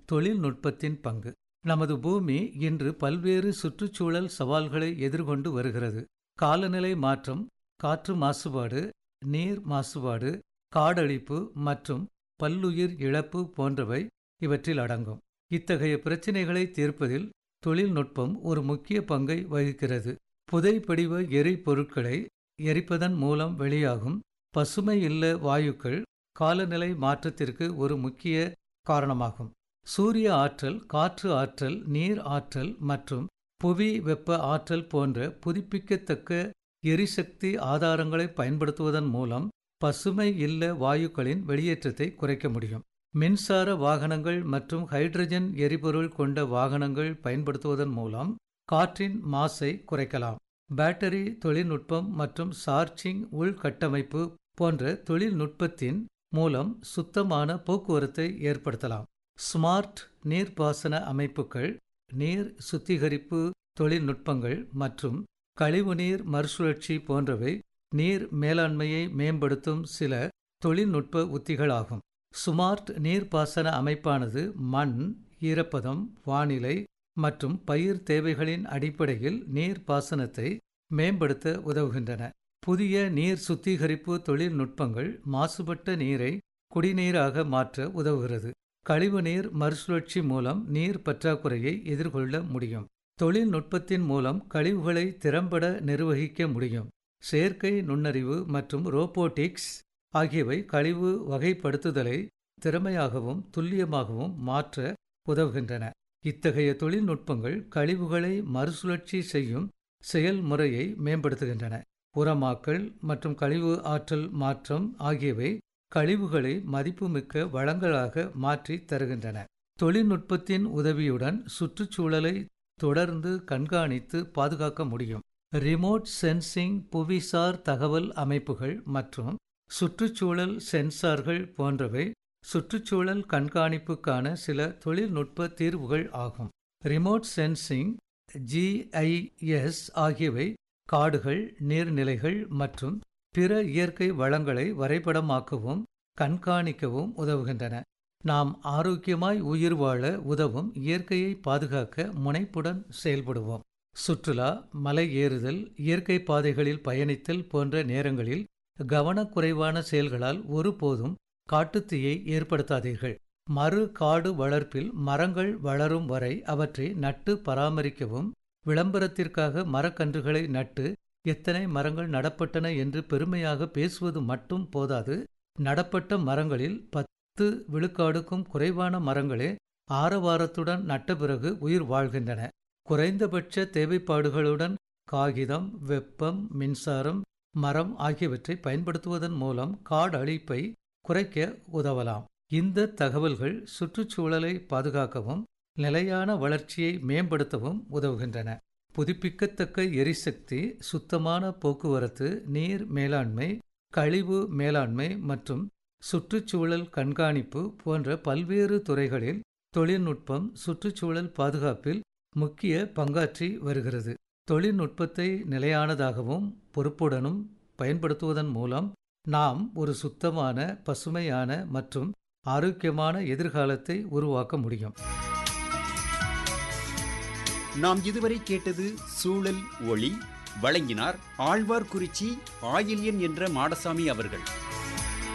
தொழில்நுட்பத்தின் பங்கு நமது பூமி இன்று பல்வேறு சுற்றுச்சூழல் சவால்களை எதிர்கொண்டு வருகிறது காலநிலை மாற்றம் காற்று மாசுபாடு நீர் மாசுபாடு காடழிப்பு மற்றும் பல்லுயிர் இழப்பு போன்றவை இவற்றில் அடங்கும் இத்தகைய பிரச்சினைகளை தீர்ப்பதில் தொழில்நுட்பம் ஒரு முக்கிய பங்கை வகிக்கிறது புதைப்படிவ எரிபொருட்களை எரிப்பதன் மூலம் வெளியாகும் பசுமை இல்ல வாயுக்கள் காலநிலை மாற்றத்திற்கு ஒரு முக்கிய காரணமாகும் சூரிய ஆற்றல் காற்று ஆற்றல் நீர் ஆற்றல் மற்றும் புவி வெப்ப ஆற்றல் போன்ற புதுப்பிக்கத்தக்க எரிசக்தி ஆதாரங்களை பயன்படுத்துவதன் மூலம் பசுமை இல்ல வாயுக்களின் வெளியேற்றத்தை குறைக்க முடியும் மின்சார வாகனங்கள் மற்றும் ஹைட்ரஜன் எரிபொருள் கொண்ட வாகனங்கள் பயன்படுத்துவதன் மூலம் காற்றின் மாசை குறைக்கலாம் பேட்டரி தொழில்நுட்பம் மற்றும் சார்ஜிங் உள்கட்டமைப்பு போன்ற தொழில்நுட்பத்தின் மூலம் சுத்தமான போக்குவரத்தை ஏற்படுத்தலாம் ஸ்மார்ட் நீர்ப்பாசன அமைப்புகள் நீர் சுத்திகரிப்பு தொழில்நுட்பங்கள் மற்றும் கழிவுநீர் மறுசுழற்சி போன்றவை நீர் மேலாண்மையை மேம்படுத்தும் சில தொழில்நுட்ப உத்திகளாகும் ஸ்மார்ட் நீர்ப்பாசன அமைப்பானது மண் ஈரப்பதம் வானிலை மற்றும் பயிர் தேவைகளின் அடிப்படையில் நீர்ப்பாசனத்தை மேம்படுத்த உதவுகின்றன புதிய நீர் சுத்திகரிப்பு தொழில்நுட்பங்கள் மாசுபட்ட நீரை குடிநீராக மாற்ற உதவுகிறது கழிவுநீர் மறுசுழற்சி மூலம் நீர் பற்றாக்குறையை எதிர்கொள்ள முடியும் தொழில்நுட்பத்தின் மூலம் கழிவுகளை திறம்பட நிர்வகிக்க முடியும் செயற்கை நுண்ணறிவு மற்றும் ரோபோட்டிக்ஸ் ஆகியவை கழிவு வகைப்படுத்துதலை திறமையாகவும் துல்லியமாகவும் மாற்ற உதவுகின்றன இத்தகைய தொழில்நுட்பங்கள் கழிவுகளை மறுசுழற்சி செய்யும் செயல்முறையை மேம்படுத்துகின்றன உரமாக்கல் மற்றும் கழிவு ஆற்றல் மாற்றம் ஆகியவை கழிவுகளை மதிப்புமிக்க வளங்களாக மாற்றி தருகின்றன தொழில்நுட்பத்தின் உதவியுடன் சுற்றுச்சூழலை தொடர்ந்து கண்காணித்து பாதுகாக்க முடியும் ரிமோட் சென்சிங் புவிசார் தகவல் அமைப்புகள் மற்றும் சுற்றுச்சூழல் சென்சார்கள் போன்றவை சுற்றுச்சூழல் கண்காணிப்புக்கான சில தொழில்நுட்ப தீர்வுகள் ஆகும் ரிமோட் சென்சிங் ஜிஐஎஸ் ஆகியவை காடுகள் நீர்நிலைகள் மற்றும் பிற இயற்கை வளங்களை வரைபடமாக்கவும் கண்காணிக்கவும் உதவுகின்றன நாம் ஆரோக்கியமாய் உயிர் வாழ உதவும் இயற்கையை பாதுகாக்க முனைப்புடன் செயல்படுவோம் சுற்றுலா மலை ஏறுதல் இயற்கை பாதைகளில் பயணித்தல் போன்ற நேரங்களில் கவனக்குறைவான செயல்களால் ஒருபோதும் காட்டுத்தீயை ஏற்படுத்தாதீர்கள் மறு காடு வளர்ப்பில் மரங்கள் வளரும் வரை அவற்றை நட்டு பராமரிக்கவும் விளம்பரத்திற்காக மரக்கன்றுகளை நட்டு எத்தனை மரங்கள் நடப்பட்டன என்று பெருமையாக பேசுவது மட்டும் போதாது நடப்பட்ட மரங்களில் பத்து விழுக்காடுக்கும் குறைவான மரங்களே ஆரவாரத்துடன் நட்ட பிறகு உயிர் வாழ்கின்றன குறைந்தபட்ச தேவைப்பாடுகளுடன் காகிதம் வெப்பம் மின்சாரம் மரம் ஆகியவற்றை பயன்படுத்துவதன் மூலம் காடு அழிப்பை குறைக்க உதவலாம் இந்த தகவல்கள் சுற்றுச்சூழலை பாதுகாக்கவும் நிலையான வளர்ச்சியை மேம்படுத்தவும் உதவுகின்றன புதுப்பிக்கத்தக்க எரிசக்தி சுத்தமான போக்குவரத்து நீர் மேலாண்மை கழிவு மேலாண்மை மற்றும் சுற்றுச்சூழல் கண்காணிப்பு போன்ற பல்வேறு துறைகளில் தொழில்நுட்பம் சுற்றுச்சூழல் பாதுகாப்பில் முக்கிய பங்காற்றி வருகிறது தொழில்நுட்பத்தை நிலையானதாகவும் பொறுப்புடனும் பயன்படுத்துவதன் மூலம் நாம் ஒரு சுத்தமான பசுமையான மற்றும் ஆரோக்கியமான எதிர்காலத்தை உருவாக்க முடியும் நாம் இதுவரை கேட்டது சூழல் ஒளி வழங்கினார் ஆழ்வார்குறிச்சி ஆயில்யன் என்ற மாடசாமி அவர்கள்